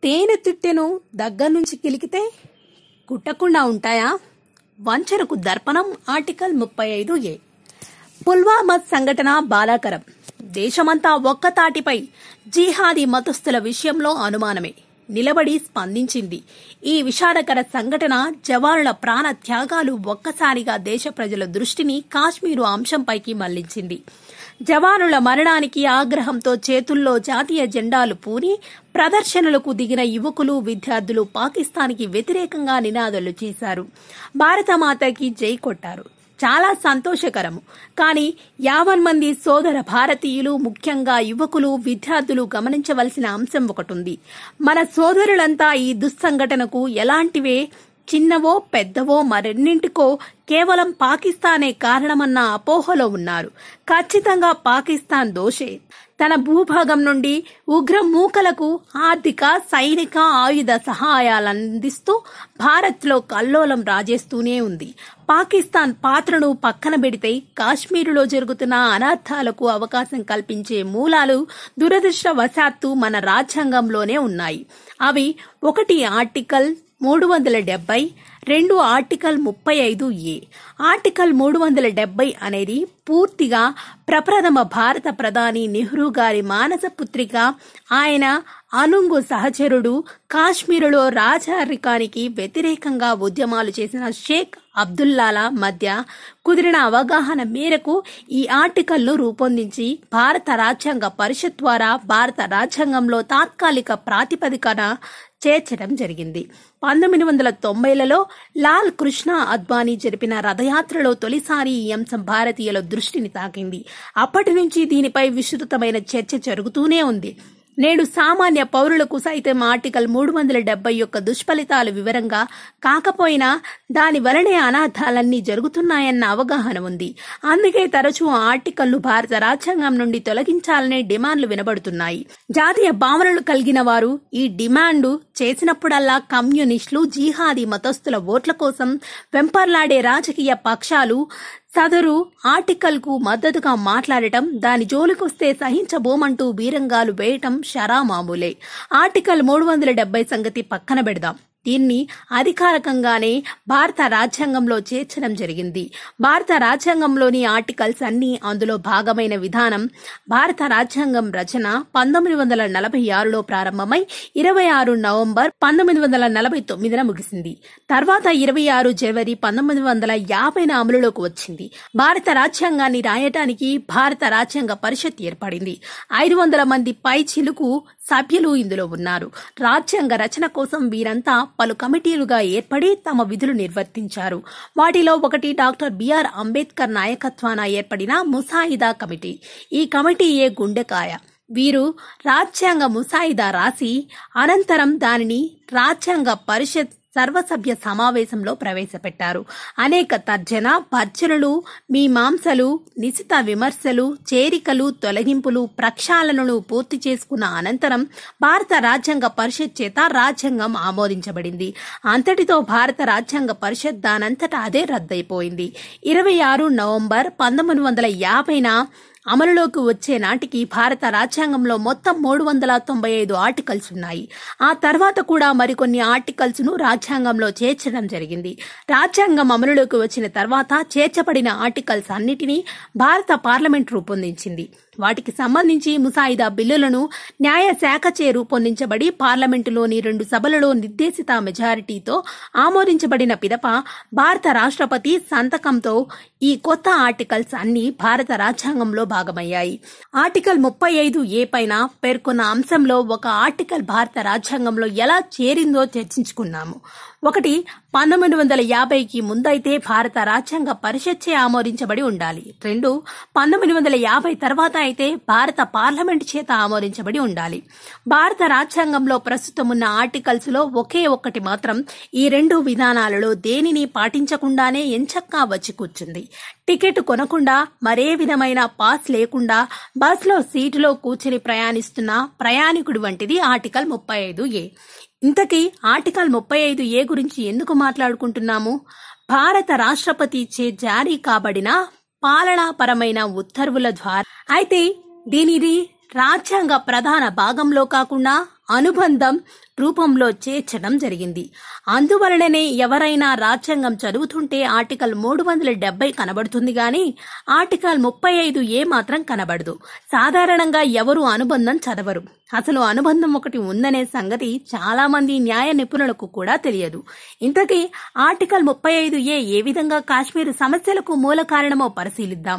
తేనె తిట్టెను దగ్గర నుంచి కిలికితే కుట్టకుండా ఉంటాయా వంచనకు దర్పణం ఆర్టికల్ ముప్పై ఐదు ఏ పుల్వామా సంఘటన బాధాకరం దేశమంతా ఒక్కతాటిపై జిహాదీ మతస్థుల విషయంలో అనుమానమే నిలబడి స్పందించింది ఈ విషాదకర సంఘటన జవానుల ప్రాణ త్యాగాలు ఒక్కసారిగా దేశ ప్రజల దృష్టిని కాశ్మీరు అంశంపైకి మళ్లించింది జవానుల మరణానికి ఆగ్రహంతో చేతుల్లో జాతీయ జెండాలు పూని ప్రదర్శనలకు దిగిన యువకులు విద్యార్థులు పాకిస్తాన్కి వ్యతిరేకంగా నినాదాలు చేశారు భారతమాతకి జై కొట్టారు చాలా సంతోషకరము కానీ యావన్ మంది సోదర భారతీయులు ముఖ్యంగా యువకులు విద్యార్థులు గమనించవలసిన అంశం ఒకటుంది మన సోదరులంతా ఈ దుస్సంఘటనకు ఎలాంటివే చిన్నవో పెద్దవో మరెన్నింటికో కేవలం పాకిస్తానే కారణమన్న అపోహలో ఉన్నారు ఖచ్చితంగా పాకిస్తాన్ దోషే తన భూభాగం నుండి ఉగ్ర మూకలకు ఆర్థిక సైనిక ఆయుధ సహాయాలందిస్తూ భారత్లో కల్లోలం రాజేస్తూనే ఉంది పాకిస్తాన్ పాత్రను పక్కన పెడితే కాశ్మీరులో జరుగుతున్న అనర్థాలకు అవకాశం కల్పించే మూలాలు దురదృష్టవశాత్తు మన రాజ్యాంగంలోనే ఉన్నాయి అవి ఒకటి ఆర్టికల్ మూడు వందల డెబ్బై రెండు ఆర్టికల్ ముప్పై ఐదు ఏ ఆర్టికల్ మూడు వందల డెబ్బై అనేది పూర్తిగా ప్రప్రథమ భారత ప్రధాని నెహ్రూ గారి మానస పుత్రిక ఆయన అనుంగు సహచరుడు కాశ్మీరులో రాజరికానికి వ్యతిరేకంగా ఉద్యమాలు చేసిన షేక్ అబ్దుల్లాల మధ్య కుదిరిన అవగాహన మేరకు ఈ ఆర్టికల్ను రూపొందించి భారత రాజ్యాంగ పరిషత్ ద్వారా భారత రాజ్యాంగంలో తాత్కాలిక ప్రాతిపదికన చేర్చడం జరిగింది పంతొమ్మిది వందల తొంభైలలో లాల్ కృష్ణ అద్వానీ జరిపిన రథయాత్రలో తొలిసారి ఈ అంశం భారతీయుల దృష్టిని తాకింది అప్పటి నుంచి దీనిపై విస్తృతమైన చర్చ జరుగుతూనే ఉంది నేడు సామాన్య పౌరులకు సైతం ఆర్టికల్ మూడు వందల డెబ్బై యొక్క దుష్ఫలితాలు వివరంగా కాకపోయినా దాని వలనే అనాథాలన్నీ జరుగుతున్నాయన్న అవగాహన ఉంది అందుకే తరచూ ఆ ఆర్టికల్ను భారత రాజ్యాంగం నుండి తొలగించాలనే డిమాండ్లు వినబడుతున్నాయి జాతీయ భావనలు కలిగిన వారు ఈ డిమాండు చేసినప్పుడల్లా కమ్యూనిస్టులు జీహాదీ మతస్థుల ఓట్ల కోసం వెంపర్లాడే రాజకీయ పక్షాలు సదరు ఆర్టికల్ కు మద్దతుగా మాట్లాడటం దాని జోలికొస్తే సహించబోమంటూ బీరంగాలు వేయటం షరా మామూలే ఆర్టికల్ మూడు వందల డెబ్బై సంగతి పక్కన పెడదాం దీన్ని అధికారికంగానే భారత రాజ్యాంగంలో చేర్చడం జరిగింది భారత రాజ్యాంగంలోని ఆర్టికల్స్ అన్ని అందులో భాగమైన విధానం భారత రాజ్యాంగం రచన పంతొమ్మిది వందల నలభై ఆరులో ప్రారంభమై ఇరవై ఆరు నవంబర్ పంతొమ్మిది వందల నలభై తొమ్మిదిన ముగిసింది తర్వాత ఇరవై ఆరు జనవరి పంతొమ్మిది వందల యాభైన అమలులోకి వచ్చింది భారత రాజ్యాంగాన్ని రాయటానికి భారత రాజ్యాంగ పరిషత్ ఏర్పడింది ఐదు వందల మంది పై చిలుకు సభ్యులు ఇందులో ఉన్నారు రాజ్యాంగ రచన కోసం వీరంతా పలు కమిటీలుగా ఏర్పడి తమ విధులు నిర్వర్తించారు వాటిలో ఒకటి డాక్టర్ బిఆర్ అంబేద్కర్ నాయకత్వాన ఏర్పడిన ముసాయిదా కమిటీ ఈ కమిటీయే గుండెకాయ వీరు రాజ్యాంగ ముసాయిదా రాసి అనంతరం దానిని రాజ్యాంగ పరిషత్ సర్వసభ్య సమావేశంలో ప్రవేశపెట్టారు అనేక తర్జన భర్జనలు మీమాంసలు నిశిత విమర్శలు చేరికలు తొలగింపులు ప్రక్షాళనలు పూర్తి చేసుకున్న అనంతరం భారత రాజ్యాంగ పరిషత్ చేత రాజ్యాంగం ఆమోదించబడింది అంతటితో భారత రాజ్యాంగ పరిషత్ దానంతటా అదే రద్దయిపోయింది ఇరవై ఆరు నవంబర్ పంతొమ్మిది వందల యాభైన అమలులోకి వచ్చే నాటికి భారత రాజ్యాంగంలో మొత్తం మూడు వందల తొంభై ఐదు ఆర్టికల్స్ ఉన్నాయి ఆ తర్వాత కూడా మరికొన్ని ఆర్టికల్స్ ను రాజ్యాంగంలో చేర్చడం జరిగింది రాజ్యాంగం అమలులోకి వచ్చిన తర్వాత చేర్చబడిన ఆర్టికల్స్ అన్నిటినీ భారత పార్లమెంట్ రూపొందించింది వాటికి సంబంధించి ముసాయిదా బిల్లులను న్యాయ శాఖచే రూపొందించబడి పార్లమెంటులోని రెండు సభలలో నిర్దేశిత మెజారిటీతో ఆమోదించబడిన పిదప భారత రాష్ట్రపతి సంతకంతో ఈ కొత్త ఆర్టికల్స్ అన్ని భారత రాజ్యాంగంలో భాగమయ్యాయి ఆర్టికల్ ముప్పై ఐదు ఏ పైన పేర్కొన్న అంశంలో ఒక ఆర్టికల్ భారత రాజ్యాంగంలో ఎలా చేరిందో చర్చించుకున్నాము ఒకటి పంతొమ్మిది వందల యాభైకి ముందైతే భారత రాజ్యాంగ పరిషత్చే ఆమోదించబడి ఉండాలి రెండు పంతొమ్మిది వందల యాభై తర్వాత అయితే భారత పార్లమెంట్ చేత ఆమోదించబడి ఉండాలి భారత రాజ్యాంగంలో ప్రస్తుతం ఉన్న ఆర్టికల్స్ లో ఒకే ఒక్కటి మాత్రం ఈ రెండు విధానాలలో దేనిని పాటించకుండానే ఎంచక్కా వచ్చి కూర్చుంది టికెట్ కొనకుండా మరే విధమైన పాస్ లేకుండా బస్లో సీటులో కూర్చుని ప్రయాణిస్తున్న ప్రయాణికుడు వంటిది ఆర్టికల్ ముప్పై ఐదు ఏ ఇంతకీ ఆర్టికల్ ముప్పై ఐదు ఏ గురించి ఎందుకు మాట్లాడుకుంటున్నాము భారత రాష్ట్రపతి చే జారీ కాబడిన పాలనాపరమైన ఉత్తర్వుల ద్వారా అయితే దీనిది రాజ్యాంగ ప్రధాన భాగంలో కాకుండా అనుబంధం రూపంలో చేర్చడం జరిగింది అందువలననే ఎవరైనా రాజ్యాంగం చదువుతుంటే ఆర్టికల్ మూడు వందల డెబ్బై కనబడుతుంది గాని ఆర్టికల్ ముప్పై ఐదు ఏ మాత్రం కనబడదు సాధారణంగా ఎవరు అనుబంధం చదవరు అసలు అనుబంధం ఒకటి ఉందనే సంగతి చాలా మంది న్యాయ నిపుణులకు కూడా తెలియదు ఇంతకీ ఆర్టికల్ ముప్పై ఐదు ఏ ఏ విధంగా కాశ్మీర్ సమస్యలకు మూల కారణమో పరిశీలిద్దాం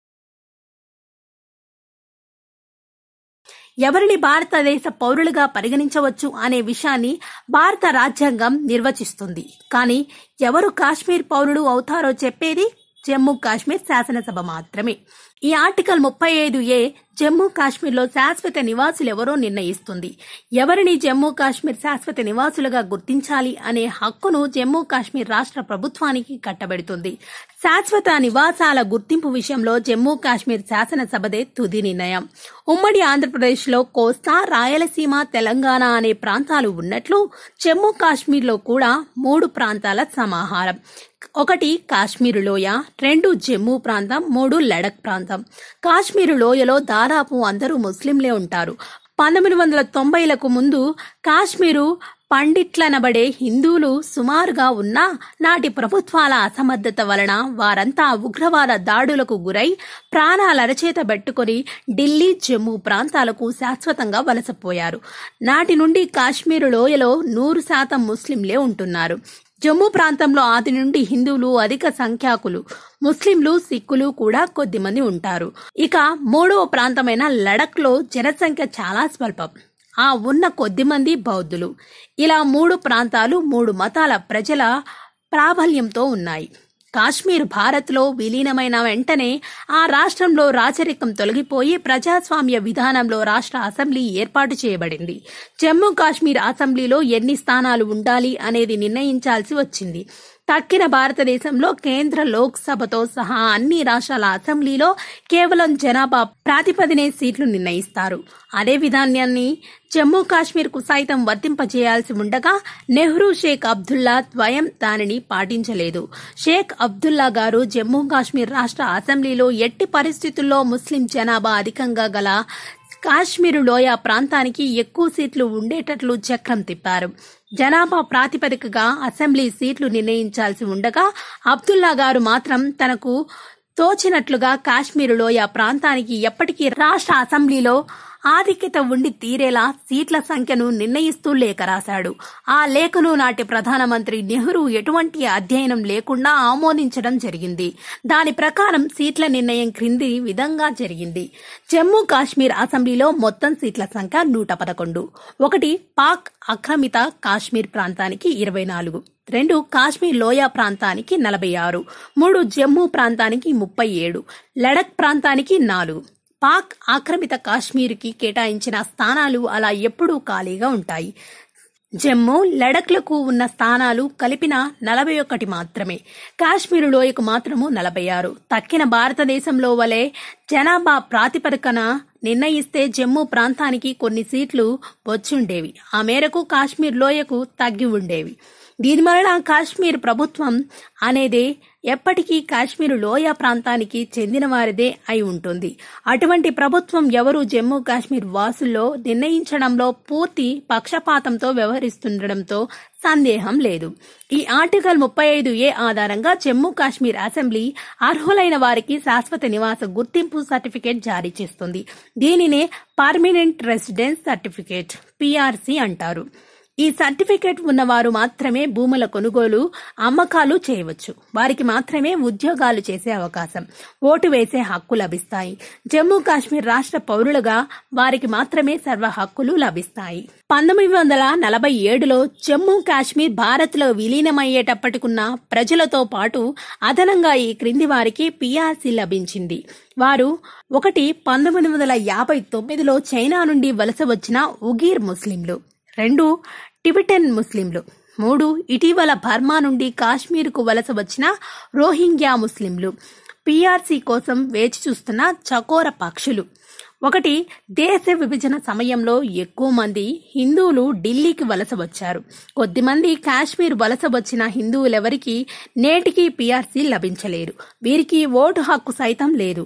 ఎవరిని భారతదేశ పౌరులుగా పరిగణించవచ్చు అనే విషయాన్ని భారత రాజ్యాంగం నిర్వచిస్తుంది కానీ ఎవరు కాశ్మీర్ పౌరుడు అవుతారో చెప్పేది జమ్మూ కాశ్మీర్ శాసనసభ మాత్రమే ఈ ఆర్టికల్ ముప్పై ఐదు ఏ జమ్మూ కాశ్మీర్లో శాశ్వత నివాసులు ఎవరో నిర్ణయిస్తుంది ఎవరిని జమ్మూ కాశ్మీర్ శాశ్వత నివాసులుగా గుర్తించాలి అనే హక్కును జమ్మూ కాశ్మీర్ రాష్ట్ర ప్రభుత్వానికి కట్టబెడుతుంది శాశ్వత నివాసాల గుర్తింపు విషయంలో జమ్మూ కాశ్మీర్ శాసనసభదే తుది నిర్ణయం ఉమ్మడి ఆంధ్రప్రదేశ్లో కోస్తా రాయలసీమ తెలంగాణ అనే ప్రాంతాలు ఉన్నట్లు జమ్మూ కాశ్మీర్లో కూడా మూడు ప్రాంతాల సమాహారం ఒకటి కాశ్మీరు లోయ రెండు జమ్మూ ప్రాంతం మూడు లడక్ ప్రాంతం కాశ్మీరు లోయలో దాదాపు అందరూ ముస్లింలే ఉంటారు పంతొమ్మిది వందల తొంభైలకు ముందు కాశ్మీరు పండిట్లనబడే హిందువులు సుమారుగా ఉన్నా నాటి ప్రభుత్వాల అసమర్థత వలన వారంతా ఉగ్రవాద దాడులకు గురై ప్రాణాలరచేత పెట్టుకుని ఢిల్లీ జమ్మూ ప్రాంతాలకు శాశ్వతంగా వలసపోయారు నాటి నుండి కాశ్మీరు లోయలో నూరు శాతం ముస్లింలే ఉంటున్నారు జమ్మూ ప్రాంతంలో ఆది నుండి హిందువులు అధిక సంఖ్యాకులు ముస్లింలు సిక్కులు కూడా కొద్దిమంది ఉంటారు ఇక మూడవ ప్రాంతమైన లడఖ్లో జనసంఖ్య చాలా స్వల్పం ఆ ఉన్న కొద్దిమంది బౌద్ధులు ఇలా మూడు ప్రాంతాలు మూడు మతాల ప్రజల ప్రాబల్యంతో ఉన్నాయి కాశ్మీర్ భారత్లో విలీనమైన వెంటనే ఆ రాష్ట్రంలో రాచరికం తొలగిపోయి ప్రజాస్వామ్య విధానంలో రాష్ట్ర అసెంబ్లీ ఏర్పాటు చేయబడింది జమ్మూ కాశ్మీర్ అసెంబ్లీలో ఎన్ని స్థానాలు ఉండాలి అనేది నిర్ణయించాల్సి వచ్చింది తక్కిన భారతదేశంలో కేంద్ర లోక్సభతో సహా అన్ని రాష్ట్రాల అసెంబ్లీలో కేవలం జనాభా ప్రాతిపదినే సీట్లు నిర్ణయిస్తారు అదే విధానాన్ని జమ్మూ కాశ్మీర్ కు సైతం వర్తింపజేయాల్సి ఉండగా నెహ్రూ షేక్ అబ్దుల్లా ద్వయం దానిని పాటించలేదు షేక్ అబ్దుల్లా గారు జమ్మూ కాశ్మీర్ రాష్ట్ర అసెంబ్లీలో ఎట్టి పరిస్థితుల్లో ముస్లిం జనాభా అధికంగా గల కాశ్మీరు లోయ ప్రాంతానికి ఎక్కువ సీట్లు ఉండేటట్లు చక్రం తిప్పారు జనాభా ప్రాతిపదికగా అసెంబ్లీ సీట్లు నిర్ణయించాల్సి ఉండగా అబ్దుల్లా గారు మాత్రం తనకు తోచినట్లుగా కాశ్మీరు లోయ ప్రాంతానికి ఎప్పటికీ రాష్ట్ర అసెంబ్లీలో ఆధిక్యత ఉండి తీరేలా సీట్ల సంఖ్యను నిర్ణయిస్తూ లేఖ రాశాడు ఆ లేఖను నాటి ప్రధానమంత్రి నెహ్రూ ఎటువంటి అధ్యయనం లేకుండా ఆమోదించడం జరిగింది దాని ప్రకారం సీట్ల నిర్ణయం క్రింది విధంగా జరిగింది జమ్మూ కాశ్మీర్ అసెంబ్లీలో మొత్తం సీట్ల సంఖ్య నూట పదకొండు ఒకటి పాక్ ఆక్రమిత కాశ్మీర్ ప్రాంతానికి ఇరవై నాలుగు రెండు కాశ్మీర్ లోయ ప్రాంతానికి నలభై ఆరు మూడు జమ్మూ ప్రాంతానికి ముప్పై ఏడు లడక్ ప్రాంతానికి నాలుగు పాక్ ఆక్రమిత కాశ్మీర్కి కేటాయించిన స్థానాలు అలా ఎప్పుడూ ఖాళీగా ఉంటాయి జమ్మూ లడఖ్లకు ఉన్న స్థానాలు కలిపిన నలభై ఒకటి మాత్రమే కాశ్మీరు లోయకు మాత్రము నలభై ఆరు తక్కిన భారతదేశంలో వలె జనాభా ప్రాతిపదికన నిర్ణయిస్తే జమ్మూ ప్రాంతానికి కొన్ని సీట్లు వచ్చుండేవి ఆ మేరకు కాశ్మీర్ లోయకు తగ్గి ఉండేవి దీని వలన కాశ్మీర్ ప్రభుత్వం అనేది ఎప్పటికీ కాశ్మీరు లోయ ప్రాంతానికి చెందిన వారిదే అయి ఉంటుంది అటువంటి ప్రభుత్వం ఎవరు జమ్మూ కాశ్మీర్ వాసుల్లో నిర్ణయించడంలో పూర్తి పక్షపాతంతో వ్యవహరిస్తుండటంతో సందేహం లేదు ఈ ఆర్టికల్ ముప్పై ఐదు ఏ ఆధారంగా జమ్మూ కాశ్మీర్ అసెంబ్లీ అర్హులైన వారికి శాశ్వత నివాస గుర్తింపు సర్టిఫికేట్ జారీ చేస్తుంది దీనినే పర్మనెంట్ రెసిడెన్స్ సర్టిఫికేట్ పిఆర్సి అంటారు ఈ సర్టిఫికేట్ ఉన్నవారు మాత్రమే భూముల కొనుగోలు అమ్మకాలు చేయవచ్చు వారికి మాత్రమే ఉద్యోగాలు చేసే అవకాశం ఓటు వేసే హక్కు లభిస్తాయి జమ్మూ కాశ్మీర్ రాష్ట్ర పౌరులుగా వారికి మాత్రమే సర్వ హక్కులు లభిస్తాయి పంతొమ్మిది వందల నలభై ఏడులో జమ్మూ కాశ్మీర్ భారత్లో విలీనమయ్యేటప్పటికున్న ప్రజలతో పాటు అదనంగా ఈ క్రింది వారికి పిఆర్సీ లభించింది వారు ఒకటి పంతొమ్మిది వందల యాభై తొమ్మిదిలో చైనా నుండి వలస వచ్చిన ఉగీర్ ముస్లింలు రెండు టిబెటన్ ముస్లింలు మూడు ఇటీవల బర్మా నుండి కాశ్మీర్కు వలస వచ్చిన రోహింగ్యా ముస్లింలు పీఆర్సీ కోసం వేచి చూస్తున్న చకోర పక్షులు ఒకటి దేశ విభజన సమయంలో ఎక్కువ మంది హిందువులు ఢిల్లీకి వలస వచ్చారు కొద్దిమంది కాశ్మీర్ వలస వచ్చిన హిందువులెవరికి నేటికి పీఆర్సీ లభించలేదు వీరికి ఓటు హక్కు సైతం లేదు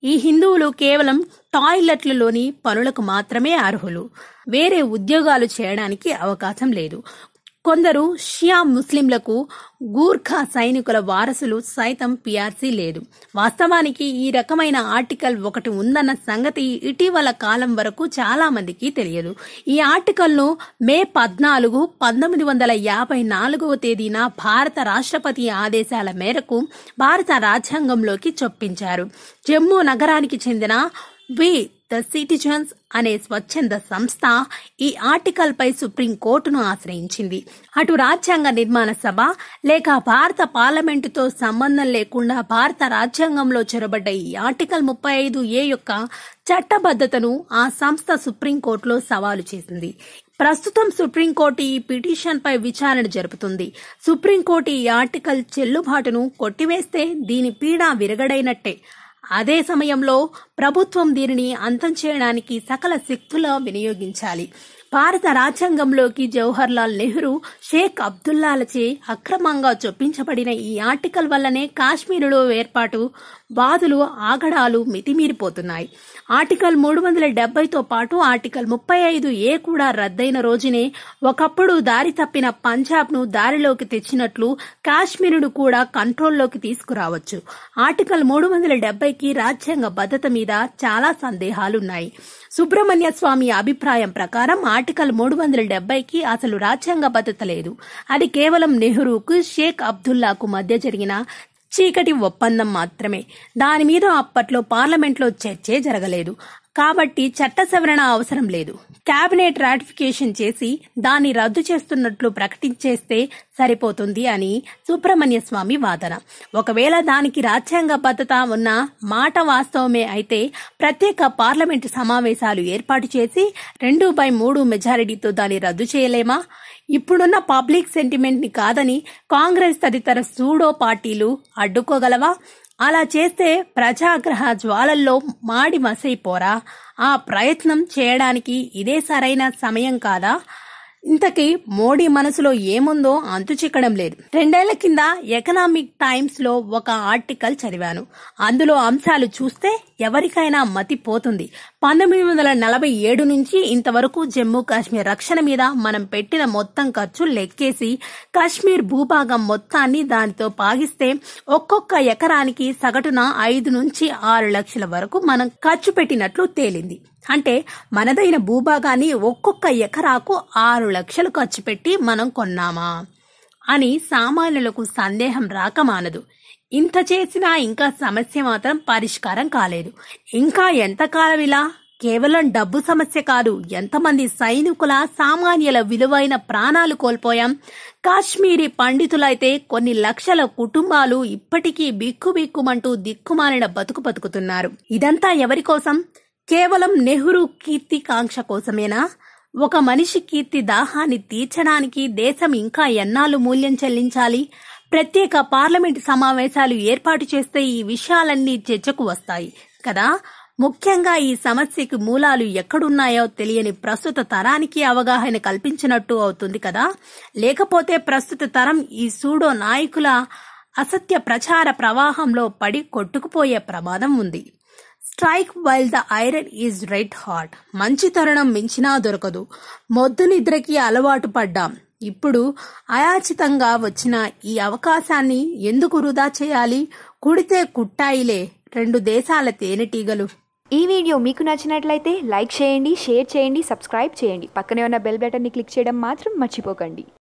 ఈ హిందువులు కేవలం టాయిలెట్లలోని పనులకు మాత్రమే అర్హులు వేరే ఉద్యోగాలు చేయడానికి అవకాశం లేదు కొందరు షియా ముస్లింలకు గూర్ఖా సైనికుల వారసులు సైతం పిఆర్సీ లేదు వాస్తవానికి ఈ రకమైన ఆర్టికల్ ఒకటి ఉందన్న సంగతి ఇటీవల కాలం వరకు చాలా మందికి తెలియదు ఈ ఆర్టికల్ను మే పద్నాలుగు పంతొమ్మిది వందల యాభై నాలుగవ తేదీన భారత రాష్ట్రపతి ఆదేశాల మేరకు భారత రాజ్యాంగంలోకి చొప్పించారు జమ్మూ నగరానికి చెందిన వి ద సిటిజన్స్ అనే స్వచ్ఛంద సంస్థ ఈ ఆర్టికల్ పై సుప్రీంకోర్టును ఆశ్రయించింది అటు రాజ్యాంగ నిర్మాణ సభ లేక భారత పార్లమెంటుతో సంబంధం లేకుండా భారత రాజ్యాంగంలో చొరబడ్డ ఈ ఆర్టికల్ ముప్పై ఐదు ఏ యొక్క చట్టబద్ధతను ఆ సంస్థ సుప్రీంకోర్టులో సవాలు చేసింది ప్రస్తుతం సుప్రీంకోర్టు ఈ పిటిషన్ పై విచారణ జరుపుతుంది సుప్రీంకోర్టు ఈ ఆర్టికల్ చెల్లుబాటును కొట్టివేస్తే దీని పీడ విరగడైనట్టే అదే సమయంలో ప్రభుత్వం దీనిని అంతం చేయడానికి సకల శక్తులా వినియోగించాలి భారత రాజ్యాంగంలోకి జవహర్లాల్ నెహ్రూ షేక్ అబ్దుల్లాలచే అక్రమంగా చొప్పించబడిన ఈ ఆర్టికల్ వల్లనే కాశ్మీరులో ఏర్పాటు బాధలు ఆగడాలు మితిమీరిపోతున్నాయి ఆర్టికల్ మూడు వందల డెబ్బైతో పాటు ఆర్టికల్ ముప్పై ఐదు ఏ కూడా రద్దయిన రోజునే ఒకప్పుడు దారి తప్పిన పంజాబ్ను దారిలోకి తెచ్చినట్లు కాశ్మీరును కూడా కంట్రోల్లోకి తీసుకురావచ్చు ఆర్టికల్ మూడు వందల డెబ్బైకి రాజ్యాంగ భద్రత మీద చాలా సందేహాలున్నాయి సుబ్రహ్మణ్య స్వామి అభిప్రాయం ప్రకారం ఆర్టికల్ మూడు వందల డెబ్బైకి అసలు రాజ్యాంగ భద్రత లేదు అది కేవలం నెహ్రూకు షేక్ అబ్దుల్లాకు మధ్య జరిగిన చీకటి ఒప్పందం మాత్రమే దాని మీద అప్పట్లో పార్లమెంట్లో చర్చే జరగలేదు కాబట్టి చట్ట సవరణ అవసరం లేదు కేబినెట్ రాటిఫికేషన్ చేసి దాన్ని రద్దు చేస్తున్నట్లు ప్రకటించేస్తే సరిపోతుంది అని సుబ్రహ్మణ్య స్వామి వాదన ఒకవేళ దానికి రాజ్యాంగ భద్రత ఉన్న మాట వాస్తవమే అయితే ప్రత్యేక పార్లమెంటు సమావేశాలు ఏర్పాటు చేసి రెండు బై మూడు మెజారిటీతో దాన్ని రద్దు చేయలేమా ఇప్పుడున్న పబ్లిక్ సెంటిమెంట్ ని కాదని కాంగ్రెస్ తదితర సూడో పార్టీలు అడ్డుకోగలవా అలా చేస్తే ప్రజాగ్రహ జ్వాలల్లో మాడి మసైపోరా ఆ ప్రయత్నం చేయడానికి ఇదే సరైన సమయం కాదా ఇంతకీ మోడీ మనసులో ఏముందో అంతు చిక్కడం లేదు రెండేళ్ల కింద ఎకనామిక్ టైమ్స్ లో ఒక ఆర్టికల్ చదివాను అందులో అంశాలు చూస్తే ఎవరికైనా మతి పోతుంది పంతొమ్మిది వందల నలభై ఏడు నుంచి ఇంతవరకు జమ్మూ కాశ్మీర్ రక్షణ మీద మనం పెట్టిన మొత్తం ఖర్చు లెక్కేసి కాశ్మీర్ భూభాగం మొత్తాన్ని దానితో పాగిస్తే ఒక్కొక్క ఎకరానికి సగటున ఐదు నుంచి ఆరు లక్షల వరకు మనం ఖర్చు పెట్టినట్లు తేలింది అంటే మనదైన భూభాగాన్ని ఒక్కొక్క ఎకరాకు ఆరు లక్షలు ఖర్చు పెట్టి మనం కొన్నామా అని సామాన్యులకు సందేహం రాకమానదు ఇంత చేసినా ఇంకా సమస్య మాత్రం పరిష్కారం కాలేదు ఇంకా ఎంతకాలం ఇలా కేవలం డబ్బు సమస్య కాదు ఎంతమంది సైనికుల సామాన్యుల విలువైన ప్రాణాలు కోల్పోయాం కాశ్మీరీ పండితులైతే కొన్ని లక్షల కుటుంబాలు ఇప్పటికీ బిక్కుబిక్కుమంటూ దిక్కుమాలిన బతుకు బతుకుతున్నారు ఇదంతా ఎవరి కోసం కేవలం నెహ్రూ కీర్తి కాంక్ష కోసమేనా ఒక మనిషి కీర్తి దాహాన్ని తీర్చడానికి దేశం ఇంకా ఎన్నాళ్ళు మూల్యం చెల్లించాలి ప్రత్యేక పార్లమెంటు సమావేశాలు ఏర్పాటు చేస్తే ఈ విషయాలన్నీ చర్చకు వస్తాయి కదా ముఖ్యంగా ఈ సమస్యకి మూలాలు ఎక్కడున్నాయో తెలియని ప్రస్తుత తరానికి అవగాహన కల్పించినట్టు అవుతుంది కదా లేకపోతే ప్రస్తుత తరం ఈ సూడో నాయకుల అసత్య ప్రచార ప్రవాహంలో పడి కొట్టుకుపోయే ప్రమాదం ఉంది strike while the iron is red hot మంచి తరుణం మించినా దొరకదు మొద్దు నిద్రకి అలవాటు పడ్డాం ఇప్పుడు అయాచితంగా వచ్చిన ఈ అవకాశాన్ని ఎందుకు వృధా చేయాలి కుడితే కుట్టాయిలే రెండు దేశాల తేనెటీగలు ఈ వీడియో మీకు నచ్చినట్లయితే లైక్ చేయండి షేర్ చేయండి సబ్స్క్రైబ్ చేయండి పక్కనే ఉన్న బెల్ బటన్ని క్లిక్ చేయడం మాత్రం మర్చిపోకండి